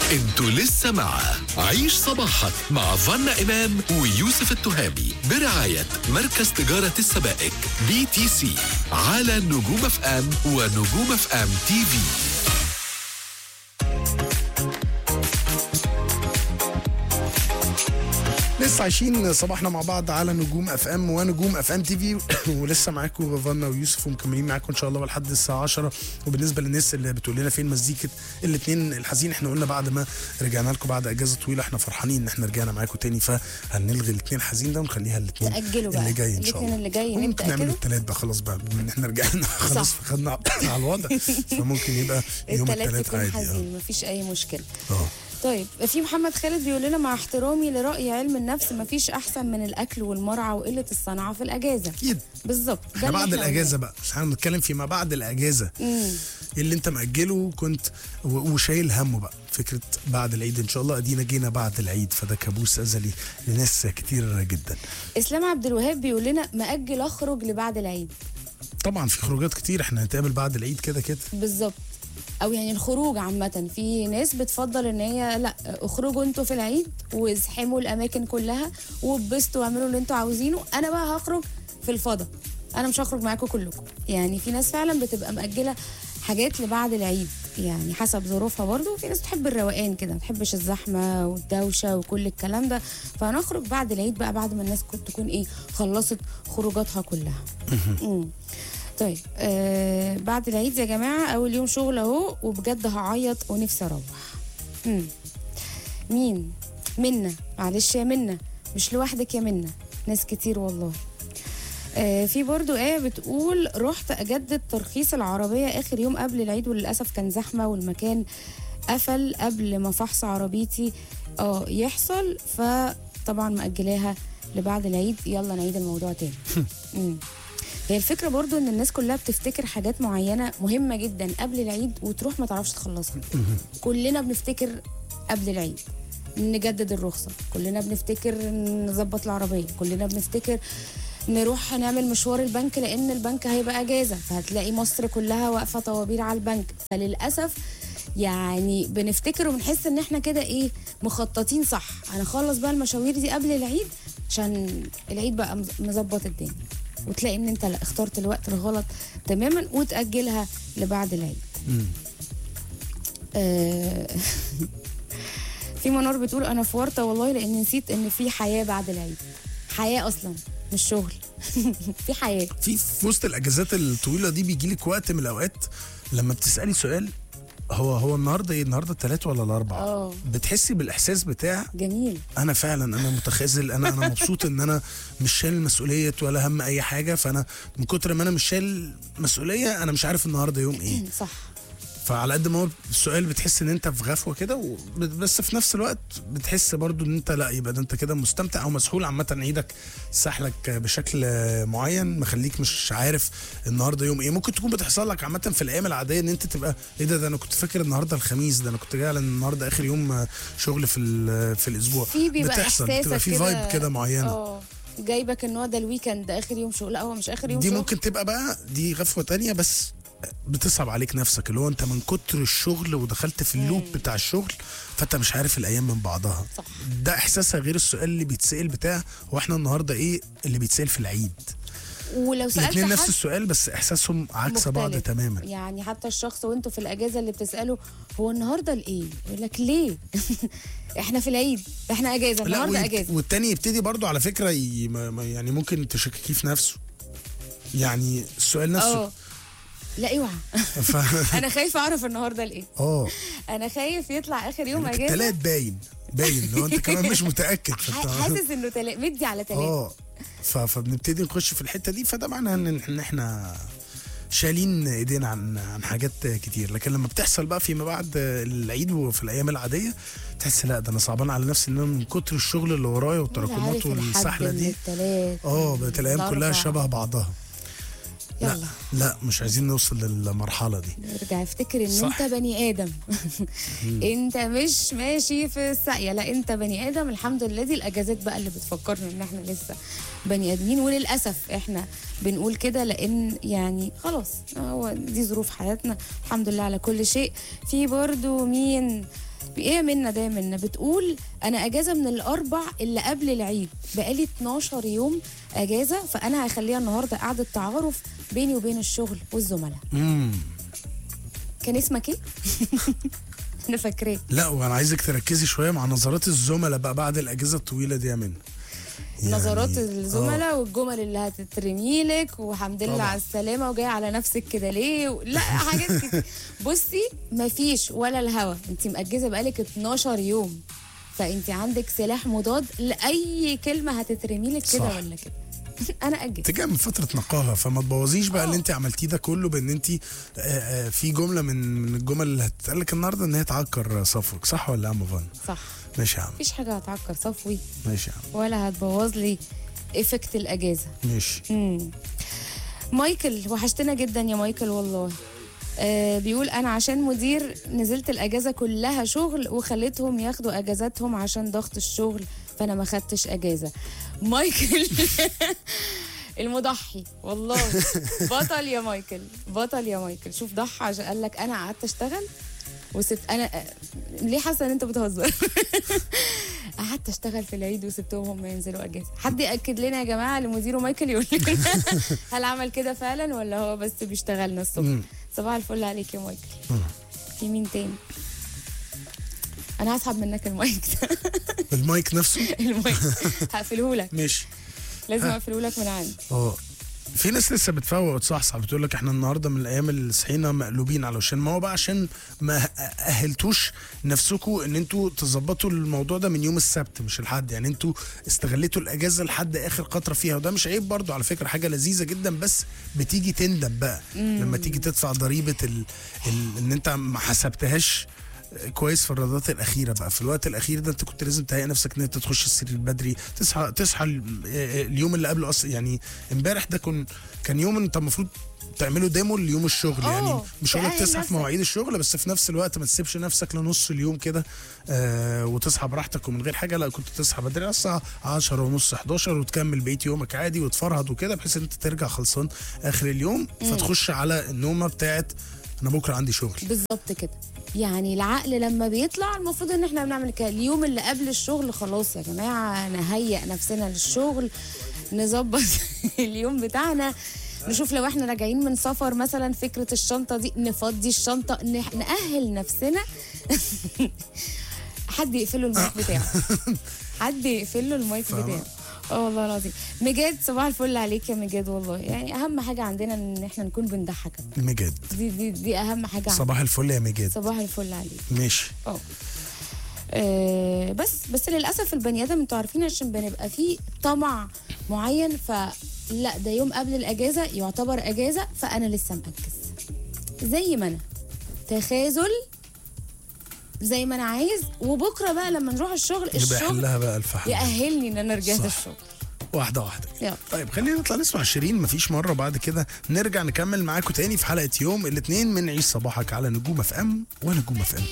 انتوا لسه مع عيش صباحك مع فنا إمام ويوسف التهامي برعاية مركز تجارة السبائك بي تي سي على نجوم اف ام ونجوم اف ام تي في لسه عايشين صباحنا مع بعض على نجوم اف ام ونجوم اف ام تي في ولسه معاكم فانا ويوسف ومكملين معاكم ان شاء الله لحد الساعه 10 وبالنسبه للناس اللي بتقول لنا فين مزيكه الاثنين الحزين احنا قلنا بعد ما رجعنا لكم بعد اجازه طويله احنا فرحانين ان احنا رجعنا معاكم تاني فهنلغي الاثنين حزين ده ونخليها الاثنين تأجلوا بقى. اللي جاي ان شاء الاتنين الله اللي جاي ممكن نبدأ نعمل كده؟ الثلاث بقى خلاص بقى بما ان احنا رجعنا خلاص صح. خدنا على الوضع فممكن يبقى يوم التلات الثلاث يكون عادي حزين مفيش اي مشكله اه طيب في محمد خالد بيقول لنا مع احترامي لرأي علم النفس مفيش احسن من الاكل والمرعى وقله الصنعه في الاجازه اكيد بالظبط ده احنا اللي بعد احنا الاجازه بقى مش احنا بنتكلم فيما بعد الاجازه مم. اللي انت مأجله كنت و- وشايل همه بقى فكرة بعد العيد ان شاء الله ادينا جينا بعد العيد فده كابوس ازلي لناس كتير جدا اسلام عبد الوهاب بيقول لنا مأجل اخرج لبعد العيد طبعا في خروجات كتير احنا هنتقابل بعد العيد كده كده بالظبط او يعني الخروج عامه في ناس بتفضل ان هي لا اخرجوا انتوا في العيد وازحموا الاماكن كلها واتبسطوا واعملوا اللي انتوا عاوزينه انا بقى هخرج في الفضاء انا مش هخرج معاكم كلكم يعني في ناس فعلا بتبقى مأجله حاجات لبعد العيد يعني حسب ظروفها برضو في ناس بتحب الروقان كده ما بتحبش الزحمه والدوشه وكل الكلام ده فهنخرج بعد العيد بقى بعد ما الناس كنت تكون ايه خلصت خروجاتها كلها مم. طيب آه بعد العيد يا جماعه اول يوم شغل اهو وبجد هعيط ونفسي اروح مم. مين منا معلش يا منا مش لوحدك يا منا ناس كتير والله آه في برضو آية بتقول رحت أجدد ترخيص العربية آخر يوم قبل العيد وللأسف كان زحمة والمكان قفل قبل ما فحص عربيتي اه يحصل فطبعا مأجلاها لبعد العيد يلا نعيد الموضوع تاني مم. هي الفكرة برضو ان الناس كلها بتفتكر حاجات معينة مهمة جدا قبل العيد وتروح ما تعرفش تخلصها كلنا بنفتكر قبل العيد نجدد الرخصة كلنا بنفتكر نظبط العربية كلنا بنفتكر نروح نعمل مشوار البنك لان البنك هيبقى اجازه فهتلاقي مصر كلها واقفه طوابير على البنك فللاسف يعني بنفتكر وبنحس ان احنا كده ايه مخططين صح هنخلص بقى المشاوير دي قبل العيد عشان العيد بقى مز- مظبط الدنيا وتلاقي ان انت لا اخترت الوقت الغلط تماما وتاجلها لبعد العيد آه، في منار بتقول انا في ورطه والله لان نسيت ان في حياه بعد العيد حياه اصلا مش شغل في حياه في في وسط الاجازات الطويله دي بيجي لك وقت من الاوقات لما بتسالي سؤال هو هو النهارده ايه النهارده الثلاث ولا الاربعه اه. بتحسي بالاحساس بتاع جميل انا فعلا انا متخاذل انا انا مبسوط ان انا مش شايل مسؤوليه ولا هم اي حاجه فانا من كتر ما انا مش شايل مسؤوليه انا مش عارف النهارده يوم ايه صح فعلى قد ما هو السؤال بتحس ان انت في غفوه كده و- بس في نفس الوقت بتحس برضو ان انت لا يبقى ده انت كده مستمتع او مسحول عامه عيدك سحلك بشكل معين مخليك مش عارف النهارده يوم ايه ممكن تكون بتحصل لك عامه في الايام العاديه ان انت تبقى ايه ده ده انا كنت فاكر النهارده الخميس ده انا كنت جاي على النهارده اخر يوم شغل في ال- في الاسبوع في بيبقى بتحصل احساسك بتبقى في فايب كده معينه اه جايبك ان هو ده الويكند ده اخر يوم شغل لا هو مش اخر يوم دي شغل ممكن تبقى بقى دي غفوه تانية بس بتصعب عليك نفسك اللي هو انت من كتر الشغل ودخلت في اللوب بتاع الشغل فانت مش عارف الايام من بعضها صح. ده احساسها غير السؤال اللي بيتسال بتاع هو احنا النهارده ايه اللي بيتسال في العيد ولو سالت الاثنين نفس حد السؤال بس احساسهم عكس بعض مختلف. تماما يعني حتى الشخص وانتوا في الاجازه اللي بتساله هو النهارده الايه يقول لك ليه احنا في العيد احنا اجازه لا النهارده ويت- اجازه والتاني يبتدي برضو على فكره ي... ما- ما- يعني ممكن تشككيه في نفسه يعني السؤال نفسه اه لا اوعى ف... انا خايفه اعرف النهارده الايه اه انا خايف يطلع اخر يوم اجازه التلات باين باين لو انت كمان مش متاكد ح- فانت حاسس انه تلا... مدي على تلاته اه ف- فبنبتدي نخش في الحته دي فده معناه ان إن احنا شايلين ايدينا عن عن حاجات كتير لكن لما بتحصل بقى فيما بعد العيد وفي الايام العاديه تحس لا ده انا صعبان على نفسي ان انا من كتر الشغل اللي ورايا والتراكمات عارف الحد والسحله من دي التلات اه بقت الايام كلها الأربع. شبه بعضها لا يلا لا مش عايزين نوصل للمرحله دي ارجع افتكر ان صح. انت بني ادم انت مش ماشي في الساقيه لا انت بني ادم الحمد لله دي الاجازات بقى اللي بتفكرنا ان احنا لسه بني ادمين وللاسف احنا بنقول كده لان يعني خلاص هو دي ظروف حياتنا الحمد لله على كل شيء في برضو مين ايه يا منى ده يا منى بتقول انا اجازه من الاربع اللي قبل العيد بقالي 12 يوم اجازه فانا هخليها النهارده قعده تعارف بيني وبين الشغل والزملاء امم كان اسمك ايه انا فاكراه لا وانا عايزك تركزي شويه مع نظرات الزملاء بقى بعد الاجازه الطويله دي يا منى يعني- نظرات آه. الزملاء والجمل اللي هتترمي لك وحمد لله طبعا. على السلامه وجايه على نفسك كده ليه و... لا حاجات كتير بصي مفيش ولا الهوا انت مأجزه بقالك 12 يوم فانت عندك سلاح مضاد لاي كلمه هتترمي لك كده صح. ولا كده انا اجل انت جايه من فتره نقاهه فما تبوظيش بقى اه. اللي انت عملتيه ده كله بان انت آه، آه، في جمله من من الجمل اللي هتتقال لك النهارده ان هي تعكر صفوك صح ولا يا عم فان؟ صح ماشي يا عم مفيش حاجه هتعكر صفوي ماشي يا عم ولا هتبوظ لي افكت الاجازه ماشي مم. مايكل وحشتنا جدا يا مايكل والله آه بيقول انا عشان مدير نزلت الاجازه كلها شغل وخليتهم ياخدوا اجازاتهم عشان ضغط الشغل فانا ما خدتش اجازه مايكل المضحي والله بطل يا مايكل بطل يا مايكل شوف ضحى عشان قال لك انا قعدت اشتغل وسبت انا آه، ليه حاسه ان انت بتهزر قعدت اشتغل في العيد وسبتهم هم ينزلوا اجازه حد ياكد لنا يا جماعه لمديره مايكل يقول لنا هل عمل كده فعلا ولا هو بس بيشتغلنا الصبح مم. صباح الفل عليك يا مايكل في مين تاني انا هسحب منك المايك ده المايك نفسه المايك هقفله لك ماشي لازم اقفله لك من عندي اه في ناس لسه بتفوق وتصحصح بتقول لك احنا النهارده من الايام اللي صحينا مقلوبين على وشنا ما هو بقى عشان ما اهلتوش نفسكم ان انتوا تظبطوا الموضوع ده من يوم السبت مش الحد يعني انتوا استغليتوا الاجازه لحد اخر قطره فيها وده مش عيب برضو على فكره حاجه لذيذه جدا بس بتيجي تندم بقى لما تيجي تدفع ضريبه ال... ال... ان انت ما حسبتهاش كويس في الرياضات الاخيره بقى في الوقت الاخير ده انت كنت لازم تهيئ نفسك ان انت تخش السرير بدري تصحى تصحى ال- اليوم اللي قبله اصلا يعني امبارح ده كن كان يوم انت المفروض تعملوا ديمو ليوم الشغل اه، يعني مش هقول لك تأهل تصحى في نفسك. مواعيد الشغل بس في نفس الوقت ما تسيبش نفسك لنص اليوم كده آه وتصحى براحتك ومن غير حاجه لا كنت تصحى بدري على الساعه 10 ونص 11 وتكمل بقيه يومك عادي وتفرهد وكده بحيث ان انت ترجع خلصان اخر اليوم فتخش على النومه بتاعت انا بكره عندي شغل بالظبط كده يعني العقل لما بيطلع المفروض ان احنا بنعمل كده اليوم اللي قبل الشغل خلاص يا جماعه نهيئ نفسنا للشغل نظبط اليوم بتاعنا نشوف لو احنا راجعين من سفر مثلا فكره الشنطه دي نفضي الشنطه نح- نأهل نفسنا حد يقفل له المايك بتاعه حد يقفل له المايك فاهمة؟ بتاعه اه والله العظيم مجاد صباح الفل عليك يا مجاد والله يعني اهم حاجه عندنا ان احنا نكون بنضحك مجد دي دي دي اهم حاجه عندنا. صباح الفل يا مجد صباح الفل عليك ماشي اه آه، بس بس للاسف البني ادم انتوا عارفين عشان بنبقى فيه طمع معين فلا ده يوم قبل الاجازه يعتبر اجازه فانا لسه مأجز زي ما انا تخاذل زي ما انا عايز وبكره بقى لما نروح الشغل يبقى الشغل يحلها بقى الف حل يأهلني ان انا رجعت صح. الشغل واحده واحده يلا طيب خلينا نطلع نسمع شيرين مفيش مره بعد كده نرجع نكمل معاكم تاني في حلقه يوم الاثنين من عيش صباحك على نجوم اف ام ونجوم اف ام